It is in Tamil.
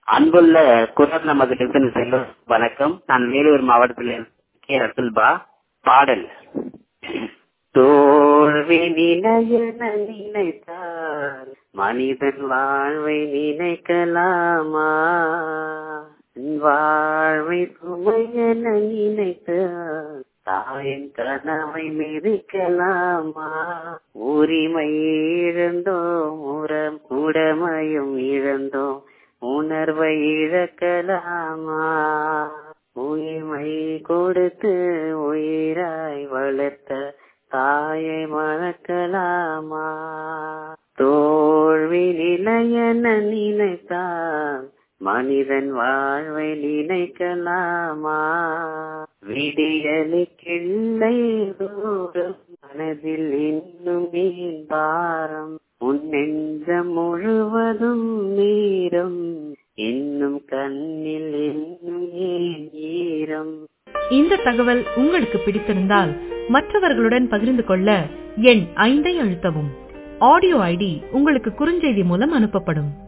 அன்புள்ள குரல் நமது டிசன் செல்லும் வணக்கம் நான் வேலூர் மாவட்டத்தில் கே ரசுல்பா பாடல் தோல்வி நிலையென நினைத்தால் மனிதன் வாழ்வை நினைக்கலாமா வாழ்வை சுமையென நினைத்தால் தாயின் கனவை மிதிக்கலாமா உரிமை இழந்தோம் உரம் உடமையும் இழந்தோம் உணர்வை இழக்கலாமா உயிமை கொடுத்து உயிராய் வளர்த்த தாயை மறக்கலாமா தோல்வி நிலையென நினைத்தான் மனிதன் வாழ்வை நினைக்கலாமா விடியலுக்கில்லை தூரம் மனதில் இன்னும் மீன் பாரம் உன் நெஞ்சம் முழுவதும் நீரம் இன்னும் கண்ணில் இன்னும் ஏன் ஈரம் இந்த தகவல் உங்களுக்கு பிடித்திருந்தால் மற்றவர்களுடன் பகிர்ந்து கொள்ள எண் ஐந்தை அழுத்தவும் ஆடியோ ஐடி உங்களுக்கு குறுஞ்செய்தி மூலம் அனுப்பப்படும்